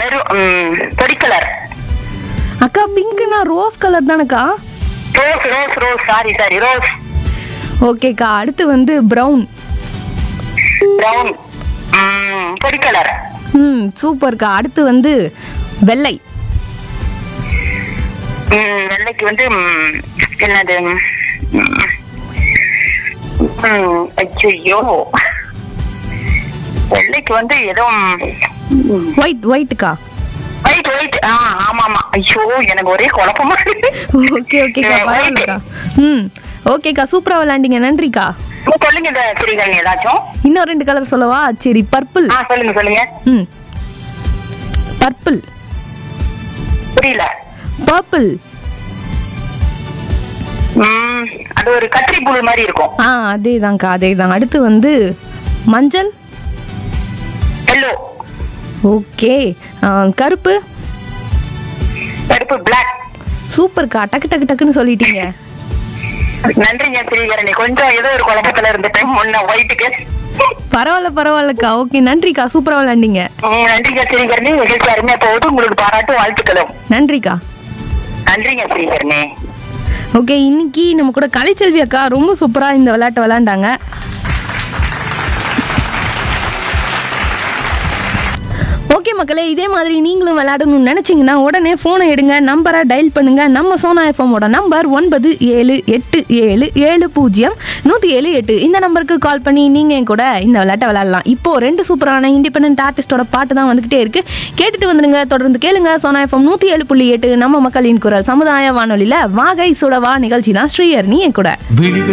மெரு பொடி கலர் அக்கா பிங்க்னா ரோஸ் கலர் தானக்கா rose rose rose sorry sorry rose ஓகேக்கா அடுத்து வந்து ப்ரௌன் பிரவுன் பொடி கலர் ம் சூப்பர்க்கா அடுத்து வந்து வெள்ளை வெள்ளைக்கு வந்து ம், என்னது ஐயோ வெள்ளைக்கு வந்து ஏதோ ஒயிட் ஒயிட்டுக்கா ஒயிட் ஒயிட் ஆ ஆமா ஆமா ஐயோ எனக்கு ஒரே குழப்பமா இருக்கு. ஓகே ஓகேக்கா white. பரவாயில்லக்கா ம் ஓகேக்கா சூப்பரா விளையாண்டீங்க நன்றிக்கா நீ சொல்லுங்க இந்த ஸ்ரீகரணி ஏதாச்சும் இன்னும் ரெண்டு கலர் சொல்லவா சரி பர்பிள் ஆ சொல்லுங்க சொல்லுங்க ம் பர்பிள் புரியல பர்பிள் ம், அது ஒரு கத்திரி புழு மாதிரி இருக்கும் ஆ அதேதான்க்கா அதேதான் அடுத்து வந்து மஞ்சள் எல்லோ ஓகே ஆ, கருப்பு கருப்பு பிளாக் சூப்பர்க்கா டக்கு டக்கு டக்குன்னு சொல்லிட்டீங்க நன்றிங்க ஸ்ரீகரணி கொஞ்சம் ஏதோ ஒரு குழப்பத்துல இருந்துட்டேன் முன்ன ஒயிட்டுக்கு பரவாயில்ல பரவாயில்லக்கா ஓகே நன்றிக்கா சூப்பரா விளையாண்டீங்க ம், நன்றிங்க ஸ்ரீகரணி நிகழ்ச்சி அருமையா போகுது உங்களுக்கு பாராட்டு வாழ்த்துக்களும் நன்றிக்கா நன்றிங்க ஸ்ரீகரணி ஓகே இன்னைக்கு நம்ம கூட கலைச்செல்வி அக்கா ரொம்ப சூப்பரா இந்த விளையாட்டை விளையாண்டாங்க ஓகே மக்களே இதே மாதிரி நீங்களும் விளையாடணும்னு நினச்சிங்கன்னா உடனே ஃபோனை எடுங்க நம்பரை டயல் பண்ணுங்க நம்ம சோனா எஃப்எம்மோட நம்பர் ஒன்பது ஏழு எட்டு ஏழு ஏழு பூஜ்ஜியம் நூற்றி ஏழு எட்டு இந்த நம்பருக்கு கால் பண்ணி நீங்கள் என் கூட இந்த விளையாட்டை விளையாடலாம் இப்போ ரெண்டு சூப்பரான இண்டிபெண்ட் ஆர்டிஸ்டோட பாட்டு தான் வந்துகிட்டே இருக்கு கேட்டுட்டு வந்துருங்க தொடர்ந்து கேளுங்க சோனா எஃப்எம் நூற்றி ஏழு புள்ளி எட்டு நம்ம மக்களின் குரல் சமுதாய வானொலியில் வாகை சுடவா நிகழ்ச்சி தான் ஸ்ரீயர் நீ என் கூட விழி